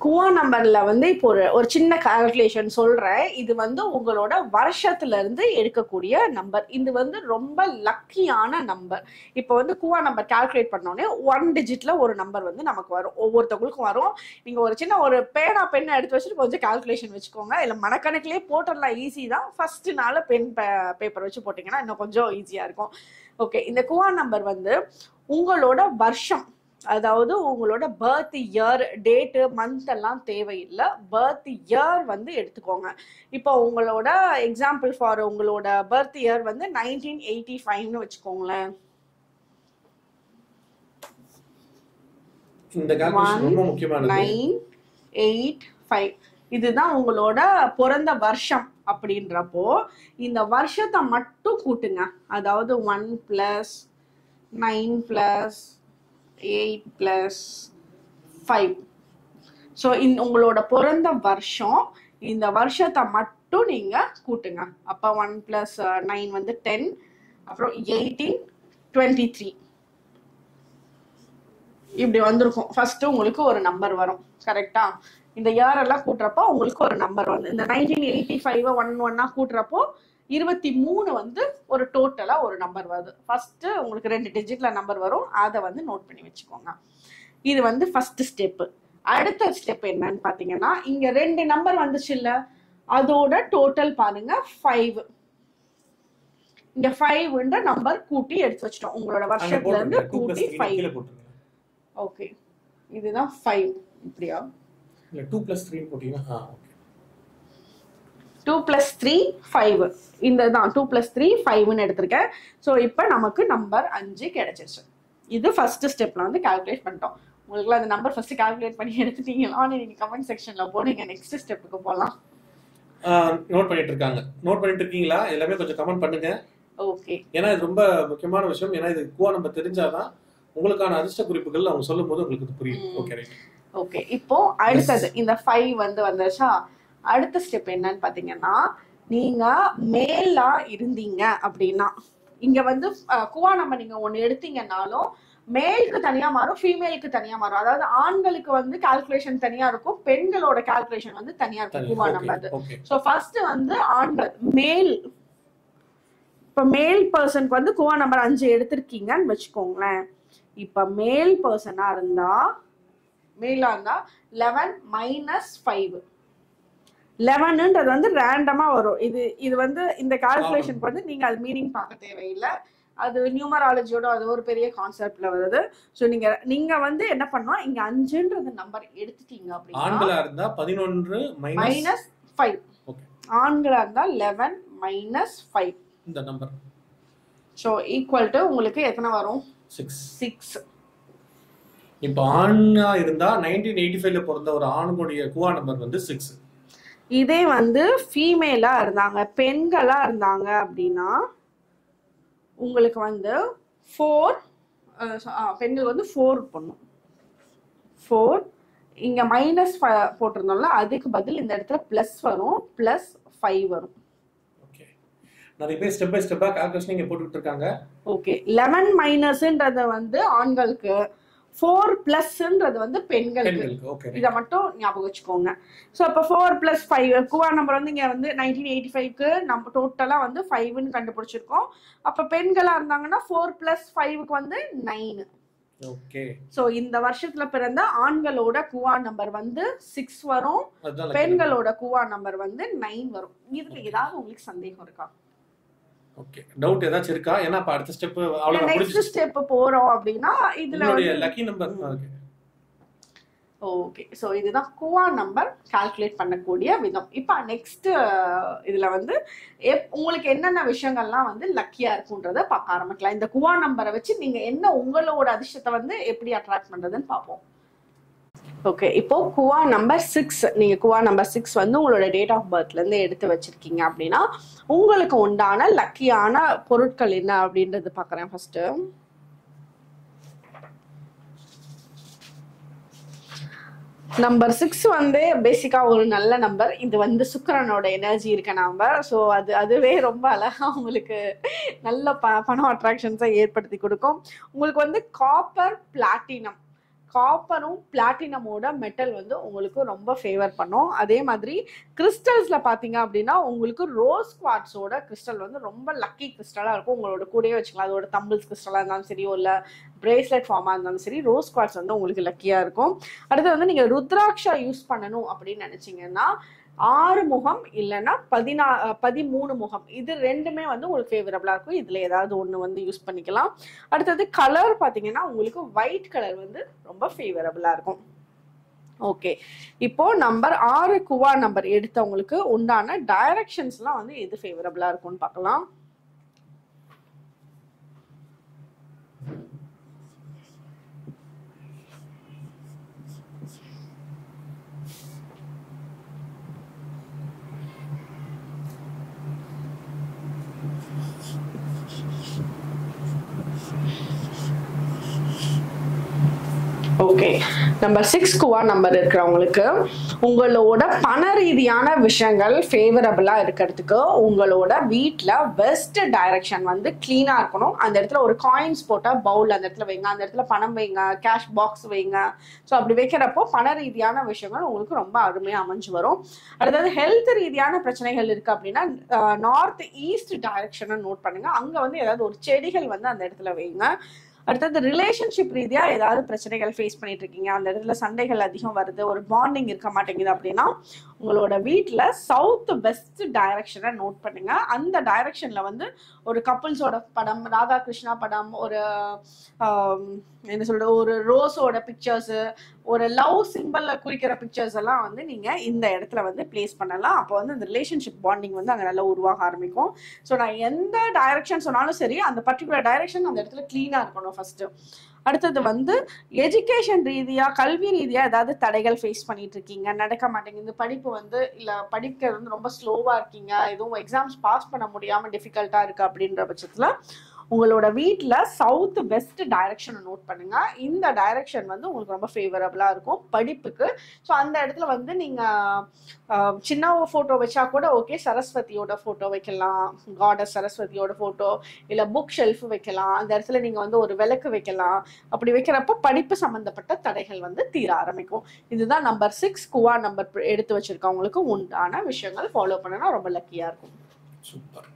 குவா நம்பர்ல வந்து இப்போ ஒரு ஒரு சின்ன கால்குலேஷன் சொல்றேன் இது வந்து உங்களோட வருஷத்துல இருந்து எடுக்கக்கூடிய நம்பர் இது வந்து ரொம்ப லக்கியான நம்பர் இப்போ வந்து குவா நம்பர் கால்குலேட் பண்ணோடனே ஒன் டிஜிட்ல ஒரு நம்பர் வந்து நமக்கு வரும் ஒவ்வொருத்தவங்களுக்கும் வரும் நீங்க ஒரு சின்ன ஒரு பேனா பென் எடுத்து வச்சுட்டு கொஞ்சம் கால்குலேஷன் வச்சுக்கோங்க இல்ல மனக்கணக்கிலே போட்டுடலாம் ஈஸி தான் ஃபர்ஸ்ட் நாள் பென் பேப்பர் வச்சு போட்டீங்கன்னா இன்னும் கொஞ்சம் ஈஸியா இருக்கும் ஓகே இந்த குவா நம்பர் வந்து உங்களோட வருஷம் அதாவது உங்களோட பர்த் இயர் டேட்டு மந்த் எல்லாம் தேவையில்லை பர்த் இயர் வந்து எடுத்துக்கோங்க இப்போ உங்களோட எக்ஸாம்பிள் ஃபார் உங்களோட பர்த் இயர் வந்து நைன்டீன் எயிட்டி ஃபைவ்னு வச்சுக்கோங்களேன் இந்த கால்குலேஷன் ரொம்ப முக்கியமானது நைன் எயிட் ஃபைவ் இதுதான் உங்களோட பிறந்த வருஷம் அப்படின்றப்போ இந்த வருஷத்தை மட்டும் கூட்டுங்க அதாவது one plus nine plus eight plus five so இந்த உங்களோட பிறந்த வருஷம் இந்த வருஷத்தை மட்டும் நீங்கள் கூட்டுங்க அப்போ ஒன் ப்ளஸ் நைன் வந்து டென் அப்புறம் எயிட்டீன் டுவெண்ட்டி த்ரீ இப்படி வந்திருக்கும் ஃபர்ஸ்ட் உங்களுக்கு ஒரு நம்பர் வரும் கரெக்டா இந்த இயர் எல்லாம் கூட்டுறப்போ உங்களுக்கு ஒரு நம்பர் வந்து இந்த நைன்டீன் எயிட்டி ஃபைவ் ஒன் ஒன்னா கூட்டுறப்போ இருபத்தி மூணு வந்து ஒரு டோட்டலா ஒரு நம்பர் வருது ஃபர்ஸ்ட் உங்களுக்கு ரெண்டு டிஜிட்ல நம்பர் வரும் அதை வந்து நோட் பண்ணி வச்சுக்கோங்க இது வந்து ஃபர்ஸ்ட் ஸ்டெப் அடுத்த ஸ்டெப் என்னன்னு பாத்தீங்கன்னா இங்க ரெண்டு நம்பர் வந்துச்சு இல்ல அதோட டோட்டல் பாருங்க ஃபைவ் இங்க ஃபைவ்ன்ற நம்பர் கூட்டி எடுத்து வச்சிட்டோம் உங்களோட அங்க வருஷத்துல இருந்து போட்டுருங்க டூ பிளஸ் கூட்டி த்ரீ ஃபைவ் கீழே போட்டுருங்க ஓகே இதுதான் ஃபைவ் இப்படியா இல்ல டூ பிளஸ் த்ரீ போட்டீங்கன்னா ah okay two plus three five இந்த தான் டூ பிளஸ் த்ரீ ஃபைவ்னு எடுத்திருக்கேன் ஸோ இப்போ நமக்கு நம்பர் அஞ்சு கிடைச்சிருச்சு இது ஃபர்ஸ்ட் ஸ்டெப்ல வந்து கால்குலேட் பண்ணிட்டோம் உங்களுக்குலாம் அந்த நம்பர் ஃபர்ஸ்ட் கால்குலேட் பண்ணி எடுத்துட்டீங்களான்னு நீங்க கமெண்ட் செக்ஷன்ல போடுங்க நெக்ஸ்ட் ஸ்டெப்புக்கு போகலாம் நோட் பண்ணிட்டு இருக்காங்க நோட் பண்ணிட்டு இருக்கீங்களா எல்லாமே கொஞ்சம் கமெண்ட் பண்ணுங்க ஓகே ஏன்னா இது ரொம்ப முக்கியமான விஷயம் ஏன்னா இது குவா நம்ம தெரிஞ்சாதான் உங்களுக்கான அதிர்ஷ்ட குறிப்புகள் அவங்க சொல்லும் போது உங்களுக்கு இது புரியும் ம். ஓகே ரைட் ஓகே இப்போ அடுத்தது இந்த ஃபைவ் வந்து வந்துருச்சா அடுத்த ஸ்டெப் என்னன்னு பாத்தீங்கன்னா நீங்க மேலா இருந்தீங்க அப்படின்னா இங்க வந்து அஹ், குவா நம்ம நீங்க ஒண்ணு எடுத்தீங்கன்னாலும் மேலுக்கு தனியா மாறும் ஃபீமேலுக்கு தனியா மாறும் அதாவது ஆண்களுக்கு வந்து கால்குலேஷன் தனியா இருக்கும் பெண்களோட கால்குலேஷன் வந்து தனியா இருக்கும் குவா நம்பர் ஓகே ஸோ ஃபர்ஸ்ட் வந்து ஆண்கள் மேல் இப்போ மேல் பர்சனுக்கு வந்து குவா நம்பர் அஞ்சு எடுத்திருக்கீங்கன்னு வச்சுக்கோங்களேன் இப்போ மேல் பர்சனாக இருந்தா மேலாக இருந்தா லெவன் மைனஸ் ஃபைவ் லெவனுன்றது வந்து ரேண்டமாக வரும் இது இது வந்து இந்த கால்குலேஷனுக்கு வந்து நீங்கள் அது மீனிங் பார்க்க தேவையில்லை அது நியூமராலஜியோட அது ஒரு பெரிய கான்செப்ட்ல வருது ஸோ நீங்க நீங்க வந்து என்ன பண்ணணும் இங்க அஞ்சுன்றது நம்பர் எடுத்துட்டீங்க அப்படின்னா ஆண்களா இருந்தா பதினொன்று மைனஸ் மைனஸ் ஃபைவ் ஓகே ஆண்களா இருந்தா லெவன் மைனஸ் ஃபைவ் இந்த நம்பர் ஸோ ஈக்குவல் டு உங்களுக்கு எத்தனை வரும் சிக்ஸ் சிக்ஸ் இப்போ ஆணா இருந்தா நைன்டீன் எயிட்டி ஃபைவ்ல பிறந்த ஒரு ஆணுடைய குவா நம்பர் வந்து சிக்ஸ் இதே வந்து ஃபீமேலா இருந்தாங்க பெண்களா இருந்தாங்க அப்படின்னா உங்களுக்கு வந்து ஃபோர் பெண்கள் வந்து ஃபோர் பண்ணும் ஃபோர் இங்க மைனஸ் போட்டிருந்தோம்ல அதுக்கு பதில் இந்த இடத்துல ப்ளஸ் வரும் ப்ளஸ் ஃபைவ் வரும் ஓகே நிறைய பேர் ஸ்டெப் பை ஸ்டெப்பா கால்குலேஷன் இங்க போட்டுட்டு இருக்காங்க ஓகே லெவன் மைனஸ்ன்றது வந்து ஆண்களுக்கு ஃபோர் பிளஸ்ன்றது வந்து பெண்களுக்கு பெண்களுக்கு ஓகே இதை மட்டும் ஞாபகம் வச்சுக்கோங்க ஸோ இப்போ four plus five kua number வந்து இங்கே வந்து நைன்டீன் எயிட்டி ஃபைவ்க்கு நம்ம டோட்டலாக வந்து ஃபைவ்னு கண்டுபிடிச்சிருக்கோம் அப்போ பெண்களாக இருந்தாங்கன்னா ஃபோர் ப்ளஸ் ஃபைவ்க்கு வந்து நைன் ஓகே ஸோ இந்த வருஷத்துல பிறந்த ஆண்களோட குவா நம்பர் வந்து சிக்ஸ் வரும் அதுதான் lucky பெண்களோட குவா நம்பர் வந்து நைன் வரும் இதுல ஏதாவது உங்களுக்கு சந்தேகம் இருக்கா ஓகே டவுட் ஏதாச்சும் இருக்கா ஏன்னா அப்ப அடுத்த ஸ்டெப் அவ்வளவு நெக்ஸ்ட் முடிஞ்சு ஸ்டெப் போறோம் அப்படின்னா இதுல உங்களுடைய வந்து lucky number okay okay so இதுதான் குவா நம்பர் கால்குலேட் பண்ணக்கூடிய விதம் இப்போ நெக்ஸ்ட் இதில் வந்து எப் உங்களுக்கு என்னென்ன விஷயங்கள்லாம் வந்து லக்கியாக இருக்குன்றத பார்க்க ஆரம்பிக்கலாம் இந்த குவா நம்பரை வச்சு நீங்கள் என்ன உங்களோட அதிர்ஷ்டத்தை வந்து எப்படி அட்ராக்ட் பண்ணுறதுன்னு பார்ப்போம் ஓகே இப்போ குவா நம்பர் சிக்ஸ் நீங்கள் குவா நம்பர் சிக்ஸ் வந்து உங்களோட டேட் ஆஃப் பர்த்லேருந்து எடுத்து வச்சிருக்கீங்க அப்படின்னா உங்களுக்கு உண்டான லக்கியான பொருட்கள் என்ன அப்படின்றது பார்க்குறேன் ஃபர்ஸ்ட்டு நம்பர் சிக்ஸ் வந்து பேசிக்கா ஒரு நல்ல நம்பர் இது வந்து சுக்கிரனோட எனர்ஜி இருக்க நம்பர் ஸோ அது அதுவே ரொம்ப அழகா உங்களுக்கு நல்ல ப பணம் அட்ராக்ஷன்ஸை ஏற்படுத்தி கொடுக்கும் உங்களுக்கு வந்து காப்பர் பிளாட்டினம் காப்பரும் பிளாட்டினமோட மெட்டல் வந்து உங்களுக்கு ரொம்ப ஃபேவர் பண்ணும் அதே மாதிரி கிறிஸ்டல்ஸ்ல பாத்தீங்க அப்படின்னா உங்களுக்கு ரோஸ் குவாட்ஸோட கிறிஸ்டல் வந்து ரொம்ப லக்கி கிறிஸ்டலா இருக்கும் உங்களோட கூடயே வச்சுக்கலாம் அதோட தம்பிள்ஸ் கிறிஸ்டலா இருந்தாலும் சரி இல்ல பிரேஸ்லெட் ஃபார்மா இருந்தாலும் சரி ரோஸ் குவாட்ஸ் வந்து உங்களுக்கு லக்கியா இருக்கும் அடுத்து வந்து நீங்க ருத்ராட்சா யூஸ் பண்ணணும் அப்படின்னு நினைச்சீங்கன்னா ஆறு முகம் இல்லைன்னா பதினா அஹ் பதிமூணு முகம் இது ரெண்டுமே வந்து உங்களுக்கு ஃபேவரபிளா இருக்கும் இதுல ஏதாவது ஒண்ணு வந்து யூஸ் பண்ணிக்கலாம் அடுத்தது கலர் பாத்தீங்கன்னா உங்களுக்கு ஒயிட் கலர் வந்து ரொம்ப ஃபேவரபிளா இருக்கும் ஓகே இப்போ நம்பர் ஆறு குவா நம்பர் எடுத்தவங்களுக்கு உண்டான டைரக்ஷன்ஸ்லாம் வந்து எது ஃபேவரபிளா இருக்கும்னு பார்க்கலாம் okay number six kua number இருக்கிறவங்களுக்கு உங்களோட பண ரீதியான விஷயங்கள் ஃபேவரபிளாக இருக்கிறதுக்கு உங்களோட வீட்டில் வெஸ்ட் டைரக்ஷன் வந்து க்ளீனாக இருக்கணும் அந்த இடத்துல ஒரு காயின்ஸ் போட்டால் பவுல் அந்த இடத்துல வைங்க அந்த இடத்துல பணம் வைங்க கேஷ் பாக்ஸ் வைங்க ஸோ அப்படி வைக்கிறப்போ பண ரீதியான விஷயங்கள் உங்களுக்கு ரொம்ப அருமையாக அமைஞ்சு வரும் அடுத்தது ஹெல்த் ரீதியான பிரச்சனைகள் இருக்கு அப்படின்னா நார்த் ஈஸ்ட் டைரக்ஷனை நோட் பண்ணுங்க அங்கே வந்து ஏதாவது ஒரு செடிகள் வந்து அந்த இடத்துல வைங்க அடுத்தது ரிலேஷன்ஷிப் ரீதியா ஏதாவது பிரச்சனைகள் ஃபேஸ் பண்ணிட்டு இருக்கீங்க அந்த இடத்துல சண்டைகள் அதிகம் வருது ஒரு பாண்டிங் இருக்க மாட்டேங்குது அப்படின்னா உங்களோட வீட்டில் சவுத் வெஸ்ட் டைரக்ஷனை நோட் பண்ணுங்க அந்த டைரக்ஷன்ல வந்து ஒரு கப்புள்ஸோட படம் ராதா கிருஷ்ணா படம் ஒரு ஆம், என்ன சொல்றது ஒரு ரோஸோட பிக்சர்ஸ் ஒரு லவ் சிம்பிள்ல குறிக்கிற பிக்சர்ஸ் எல்லாம் வந்து நீங்க இந்த இடத்துல வந்து பிளேஸ் பண்ணலாம் அப்போ வந்து இந்த ரிலேஷன்ஷிப் பாண்டிங் வந்து அங்க நல்லா உருவாக ஆரம்பிக்கும் ஸோ நான் எந்த டைரக்ஷன் சொன்னாலும் சரி அந்த பர்டிகுலர் டைரக்ஷன் அந்த இடத்துல கிளீனா இருக்கணும் ஃபர்ஸ்ட் அடுத்தது வந்து எஜுகேஷன் ரீதியா கல்வி ரீதியா ஏதாவது தடைகள் ஃபேஸ் பண்ணிட்டு இருக்கீங்க நடக்க மாட்டேங்குது படிப்பு வந்து இல்ல படிக்கிறது வந்து ரொம்ப ஸ்லோவா இருக்கீங்க எதுவும் எக்ஸாம்ஸ் பாஸ் பண்ண முடியாம டிஃபிகல்ட்டா இருக்கு அப்படின்ற பட்சத்துல உங்களோட வீட்டில் சவுத் வெஸ்ட் டைரக்ஷனை நோட் பண்ணுங்க இந்த டைரக்ஷன் வந்து உங்களுக்கு ரொம்ப ஃபேவரபிளா இருக்கும் படிப்புக்கு ஸோ அந்த இடத்துல வந்து நீங்க ஆஹ், சின்ன ஃபோட்டோ வச்சா கூட ஓகே சரஸ்வதியோட ஃபோட்டோ வைக்கலாம் காடஸ் சரஸ்வதியோட ஃபோட்டோ இல்லை புக் ஷெல்ஃப் வைக்கலாம் அந்த இடத்துல நீங்க வந்து ஒரு விளக்கு வைக்கலாம் அப்படி வைக்கிறப்ப படிப்பு சம்பந்தப்பட்ட தடைகள் வந்து தீர ஆரம்பிக்கும் இதுதான் நம்பர் சிக்ஸ் குவா நம்பர் எடுத்து வச்சிருக்கவங்களுக்கு உண்டான விஷயங்கள் ஃபாலோ பண்ணனா ரொம்ப லக்கியா இருக்கும் சூப்பர்